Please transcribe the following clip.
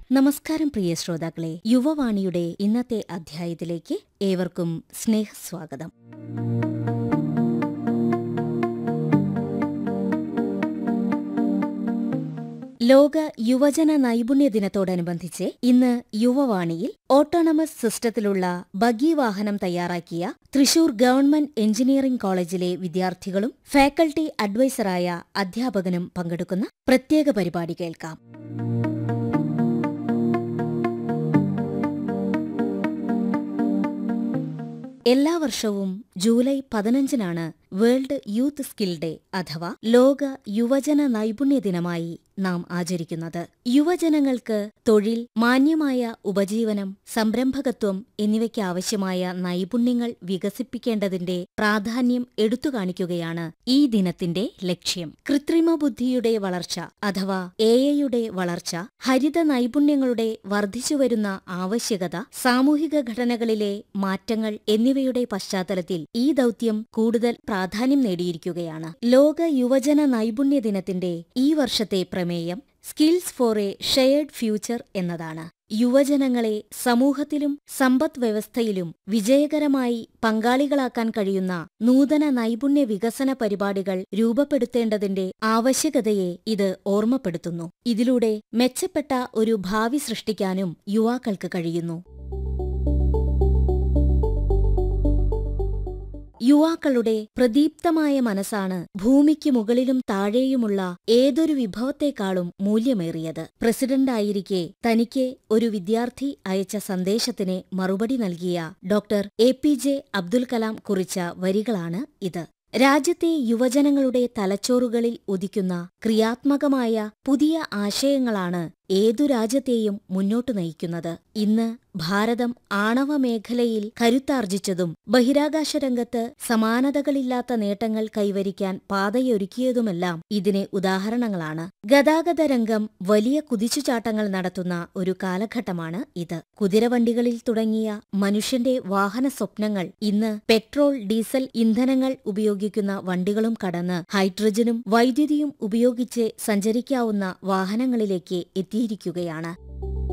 നമസ്കാരം പ്രിയ ശ്രോതാക്കളെ യുവവാണിയുടെ ഇന്നത്തെ അധ്യായത്തിലേക്ക് ഏവർക്കും സ്നേഹസ്വാഗതം ലോക യുവജന നൈപുണ്യ ദിനത്തോടനുബന്ധിച്ച് ഇന്ന് യുവവാണിയിൽ ഓട്ടോണമസ് സിസ്റ്റത്തിലുള്ള ബഗി വാഹനം തയ്യാറാക്കിയ തൃശൂർ ഗവൺമെന്റ് എഞ്ചിനീയറിംഗ് കോളേജിലെ വിദ്യാർത്ഥികളും ഫാക്കൽറ്റി അഡ്വൈസറായ അധ്യാപകനും പങ്കെടുക്കുന്ന പ്രത്യേക പരിപാടി കേൾക്കാം എല്ലാ വർഷവും ജൂലൈ പതിനഞ്ചിനാണ് വേൾഡ് യൂത്ത് സ്കിൽ ഡേ അഥവാ ലോക യുവജന നൈപുണ്യ ദിനമായി നാം ആചരിക്കുന്നത് യുവജനങ്ങൾക്ക് തൊഴിൽ മാന്യമായ ഉപജീവനം സംരംഭകത്വം എന്നിവയ്ക്ക് ആവശ്യമായ നൈപുണ്യങ്ങൾ വികസിപ്പിക്കേണ്ടതിന്റെ പ്രാധാന്യം എടുത്തുകാണിക്കുകയാണ് ഈ ദിനത്തിന്റെ ലക്ഷ്യം കൃത്രിമ ബുദ്ധിയുടെ വളർച്ച അഥവാ എ ഐയുടെ വളർച്ച ഹരിത നൈപുണ്യങ്ങളുടെ വർദ്ധിച്ചുവരുന്ന ആവശ്യകത സാമൂഹിക ഘടനകളിലെ മാറ്റങ്ങൾ എന്നിവയുടെ പശ്ചാത്തലത്തിൽ ഈ ദൗത്യം കൂടുതൽ പ്രാധാന്യം നേടിയിരിക്കുകയാണ് ലോക യുവജന നൈപുണ്യ ദിനത്തിന്റെ ഈ വർഷത്തെ പ്രമേയം skills for a shared future എന്നതാണ് യുവജനങ്ങളെ സമൂഹത്തിലും സമ്പദ് വ്യവസ്ഥയിലും വിജയകരമായി പങ്കാളികളാക്കാൻ കഴിയുന്ന നൂതന നൈപുണ്യ വികസന പരിപാടികൾ രൂപപ്പെടുത്തേണ്ടതിന്റെ ആവശ്യകതയെ ഇത് ഓർമ്മപ്പെടുത്തുന്നു ഇതിലൂടെ മെച്ചപ്പെട്ട ഒരു ഭാവി സൃഷ്ടിക്കാനും യുവാക്കൾക്ക് കഴിയുന്നു യുവാക്കളുടെ പ്രദീപ്തമായ മനസ്സാണ് ഭൂമിക്ക് മുകളിലും താഴെയുമുള്ള ഏതൊരു വിഭവത്തെക്കാളും മൂല്യമേറിയത് പ്രസിഡന്റായിരിക്കെ തനിക്ക് ഒരു വിദ്യാർത്ഥി അയച്ച സന്ദേശത്തിന് മറുപടി നൽകിയ doctor A P J Abdul Kalam കുറിച്ച വരികളാണ് ഇത് രാജ്യത്തെ യുവജനങ്ങളുടെ തലച്ചോറുകളിൽ ഉദിക്കുന്ന ക്രിയാത്മകമായ പുതിയ ആശയങ്ങളാണ് ഏതു രാജ്യത്തെയും മുന്നോട്ടു നയിക്കുന്നത് ഇന്ന് ഭാരതം ആണവ മേഖലയിൽ കരുത്താർജിച്ചതും ബഹിരാകാശ രംഗത്ത് സമാനതകളില്ലാത്ത നേട്ടങ്ങൾ കൈവരിക്കാൻ പാതയൊരുക്കിയതുമെല്ലാം ഇതിന് ഉദാഹരണങ്ങളാണ് ഗതാഗത രംഗം വലിയ കുതിച്ചുചാട്ടങ്ങൾ നടത്തുന്ന ഒരു കാലഘട്ടമാണ് ഇത് കുതിരവണ്ടികളിൽ തുടങ്ങിയ മനുഷ്യന്റെ വാഹന സ്വപ്നങ്ങൾ ഇന്ന് പെട്രോൾ ഡീസൽ ഇന്ധനങ്ങൾ ഉപയോഗിക്കുന്ന വണ്ടികളും കടന്ന് ഹൈഡ്രജനും വൈദ്യുതിയും ഉപയോഗിച്ച് സഞ്ചരിക്കാവുന്ന വാഹനങ്ങളിലേക്ക് എത്തിയിരിക്കുകയാണ്